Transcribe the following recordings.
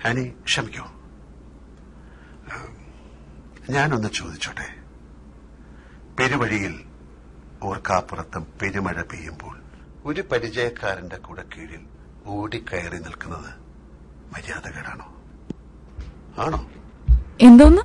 Annie ക്ഷമിക്കൂ ഉം, ഞാനൊന്ന് ചോദിച്ചോട്ടെ പെരുവഴിയിൽ ഓർക്കാപ്പുറത്തും പെരുമഴ പെയ്യുമ്പോൾ ഒരു പരിചയക്കാരന്റെ കൂടെ കീഴിൽ ഓടിക്കയറി നിൽക്കുന്നത് മര്യാദകേടാണോ ആണോ എന്തോന്ന്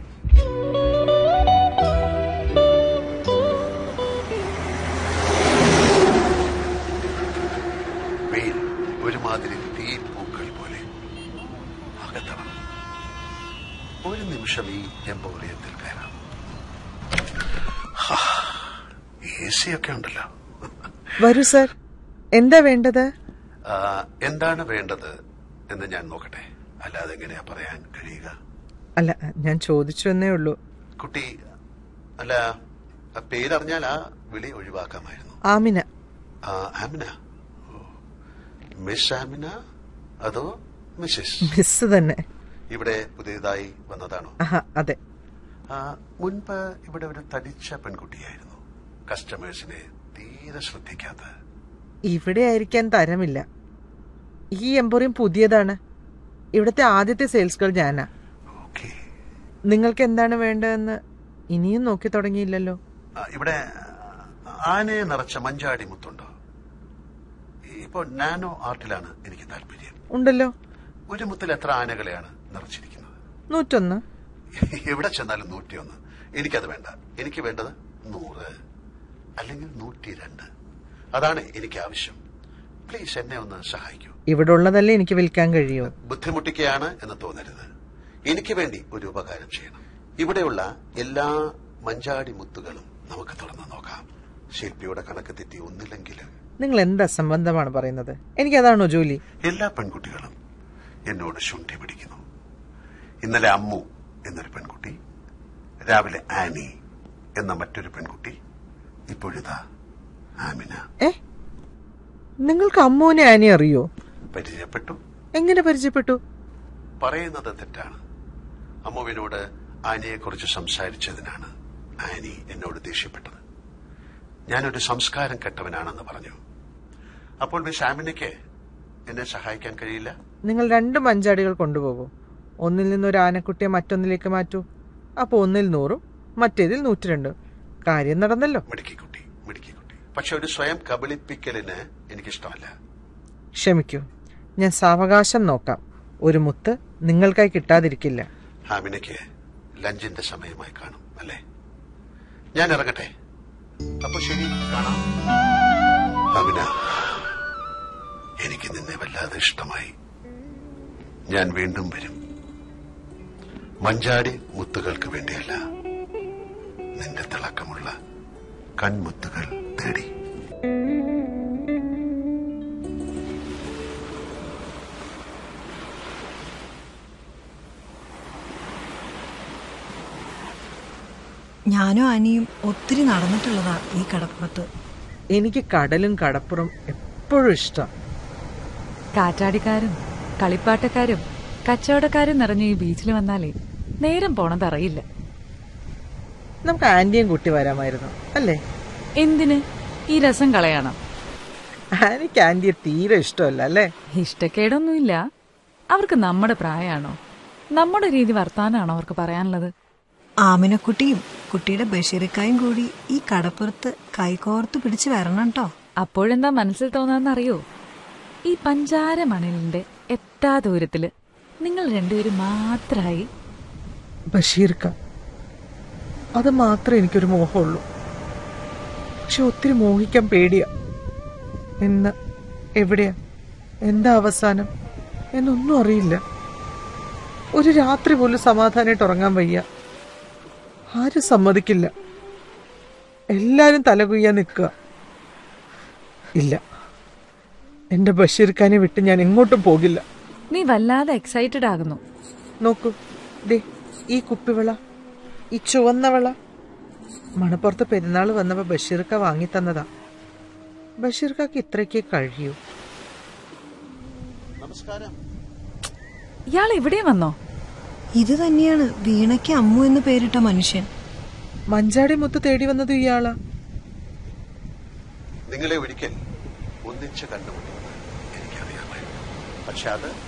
വെയിൽ ഒരുമാതിരി തീപ്പൂക്കൾ പോലെ അകത്തണം ഒരു നിമിഷം ഈ എംപോറിയത്തിൽ കയറാം എ സി ഒക്കെ ഉണ്ടല്ലോ വരൂ സർ എന്താ വേണ്ടത് ആ, എന്താണ് വേണ്ടത് എന്ന് ഞാൻ നോക്കട്ടെ അല്ലാതെ എങ്ങനെയാ പറയാൻ കഴിയുക അല്ല ഞാൻ ചോദിച്ചു എന്നേ ഉള്ളൂ കുട്ടി അല്ല ആ പേരറിഞ്ഞാൽ ആ വിളി ഒഴിവാക്കാമായിരുന്നു ആമിന ആ, ആമിന ഓ. മിസ് ആമിന അതോ മിസ്സിസ് മിസ് തന്നെ ഇവിടെ പുതിയതായി വന്നതാണോ ആഹാ അതെ ആ, മുൻപ് ഇവിടെ ഒരു തടിച്ച പെൺകുട്ടിയായിരുന്നു കസ്റ്റമേഴ്സിനെ തീരെ ശ്രദ്ധിക്കാത്ത ഇവിടെ ആയിരിക്കാൻ തരമില്ല ഈ എംപോറിയം പുതിയതാണ് ഇവിടുത്തെ ആദ്യത്തെ സെയിൽസ് ഗേൾ ഞാനാ ഓക്കെ നിങ്ങൾക്ക് എന്താണ് വേണ്ടതെന്ന് ഇനിയും നോക്കി തുടങ്ങിയില്ലല്ലോ ഇവിടെ ആനയെ നിറച്ച മഞ്ചാടി മുത്തുണ്ടോ ഇപ്പോ നാനോ ആർട്ടിലാണ് എനിക്ക് താല്പര്യം ഉണ്ടല്ലോ ഒരു മുത്തിൽ എത്ര ആനകളെയാണ് നിറച്ചിരിക്കുന്നത് നൂറ്റൊന്ന് എവിടെ ചെന്നാലും നൂറ്റിയൊന്ന് എനിക്കത് വേണ്ട എനിക്ക് വേണ്ടത് നൂറ് അല്ലെങ്കിൽ നൂറ്റി രണ്ട് അതാണ് എനിക്ക് ആവശ്യം പ്ലീസ് എന്നെ ഒന്ന് സഹായിക്കൂ ഇവിടെ ഉള്ളതല്ലേ എനിക്ക് വിൽക്കാൻ കഴിയൂ ബുദ്ധിമുട്ടിക്കുകയാണ് എന്ന് തോന്നരുത് എനിക്ക് വേണ്ടി ഒരു ഉപകാരം ചെയ്യണം ഇവിടെയുള്ള എല്ലാ മഞ്ചാടി മുത്തുകളും നമുക്ക് തുറന്നു നോക്കാം ശില്പിയുടെ കണക്ക് തെറ്റി ഒന്നില്ലെങ്കിൽ നിങ്ങൾ എന്ത് അസംബന്ധമാണ് പറയുന്നത് എനിക്കതാണോ ജോലി എല്ലാ പെൺകുട്ടികളും എന്നോട് ശുണ്ഠി പിടിക്കുന്നു ഇന്നലെ അമ്മു എന്നൊരു പെൺകുട്ടി രാവിലെ ആനി എന്ന മറ്റൊരു പെൺകുട്ടി ഇപ്പോഴിതാ ആമിന ഏ നിങ്ങൾക്ക് അമ്മൂനെ ആനി അറിയോ പരിചയപ്പെട്ടു എങ്ങനെ പരിചയപ്പെട്ടു പറയുന്നത് തെറ്റാണ് അമ്മുവിനോട് ആനിയെക്കുറിച്ച് സംസാരിച്ചതിനാണ് ആനി എന്നോട് ദേഷ്യപ്പെട്ടത് ഞാനൊരു സംസ്കാരം കെട്ടവനാണെന്ന് പറഞ്ഞു അപ്പോൾ മിസ് ആമിനയ്ക്ക് എന്നെ സഹായിക്കാൻ കഴിയില്ല നിങ്ങൾ രണ്ട് മഞ്ചാടികൾ കൊണ്ടുപോകൂ ഒന്നിൽ നിന്ന് ഒരു ആനക്കുട്ടിയെ മറ്റൊന്നിലേക്ക് മാറ്റൂ അപ്പോൾ ഒന്നിൽ നൂറും മറ്റേതിൽ നൂറ്റിരണ്ടും കാര്യം നടന്നല്ലോ മിടുക്കിക്കുട്ടി മിടുക്കിക്കുട്ടി പക്ഷെ ഒരു സ്വയം കബളിപ്പിക്കലിന് എനിക്കിഷ്ടമല്ല ക്ഷമിക്കൂ ഞാൻ സാവകാശം നോക്കാം ഒരു മുത്ത് നിങ്ങൾക്കായി കിട്ടാതിരിക്കില്ല ആമിനയ്ക്ക് ലഞ്ചിന്റെ സമയമായി കാണും അല്ലേ ഞാൻ ഇറങ്ങട്ടെ അപ്പൊ ശരി കാണാം ആമിന എനിക്ക് നിന്നെ വല്ലാതെ ഇഷ്ടമായി ഞാൻ വീണ്ടും വരും മഞ്ചാടി മുത്തുകൾക്ക് വേണ്ടിയല്ല നിന്റെ തിളക്കമുള്ള കൺമുത്തുകൾ തേടി ഞാനും അനിയും ഒത്തിരി നടന്നിട്ടുള്ളതാ ഈ കടപ്പുറത്ത് എനിക്ക് കടലും കടപ്പുറം എപ്പോഴും ഇഷ്ടം കാറ്റാടിക്കാരും കളിപ്പാട്ടക്കാരും കച്ചവടക്കാരും നിറഞ്ഞ ഈ ബീച്ചിൽ വന്നാലേ നേരം പോണത് അറിയില്ല നമുക്ക് ആന്റിയും കൂട്ടി വരാമായിരുന്നു അല്ലേ എന്തിന് ഈ രസം കളയണം ആനിക്ക് ആന്റിയെ തീരെ ഇഷ്ടമല്ല അല്ലേ ഇഷ്ടക്കേടൊന്നുമില്ല അവർക്ക് നമ്മുടെ പ്രായമാണോ നമ്മുടെ രീതി വർത്താനാണോ അവർക്ക് പറയാനുള്ളത് ആമിനക്കുട്ടിയും കുട്ടിയുടെ ബഷീറിക്കായും കൂടി ഈ കടപ്പുറത്ത് കൈകോർത്ത് പിടിച്ച് വരണം കേട്ടോ അപ്പോഴെന്താ മനസ്സിൽ തോന്നാന്നറിയോ ഈ പഞ്ചാര മണലിന്റെ എത്താ ദൂരത്തില് നിങ്ങൾ രണ്ടുപേരും മാത്രമായി ബഷീർക്ക അത് മാത്രമേ എനിക്കൊരു മോഹമുള്ളൂ പക്ഷെ ഒത്തിരി മോഹിക്കാൻ പേടിയാ എന്ന് എവിടെയാ എന്താ അവസാനം എന്നൊന്നും അറിയില്ല ഒരു രാത്രി പോലും സമാധാനമായിട്ട് ഉറങ്ങാൻ വയ്യ ആരും സമ്മതിക്കില്ല എല്ലാരും തലകുയ്യാൻ നിൽക്കുക ഇല്ല എന്റെ ബഷീർഖാനെ വിട്ട് ഞാൻ എങ്ങോട്ടും പോകില്ല നീ വല്ലാതെ എക്സൈറ്റഡ് ആകുന്നു നോക്കൂ ദേ ഈ കുപ്പിവിള ഈ ചുവന്ന വിള മണപ്പുറത്ത് പെരുന്നാൾ വന്നപ്പോ ബഷീർക്ക വാങ്ങി തന്നതാ ബഷീർക്കാക്ക് ഇത്രയ്ക്ക് കഴിയൂ നമസ്കാരം ഇയാൾ ഇവിടെ വന്നോ ഇത് തന്നെയാണ് വീണയ്ക്ക് അമ്മു എന്ന് പേരിട്ട മനുഷ്യൻ മഞ്ചാടി മുത്ത് തേടി വന്നത് ഇയാളാ നിങ്ങളെ ഒരിക്കൽ ഒന്നിച്ച് കണ്ടുമുട്ടുമെന്ന് എനിക്കറിയാമായിരുന്നു പക്ഷെ അത്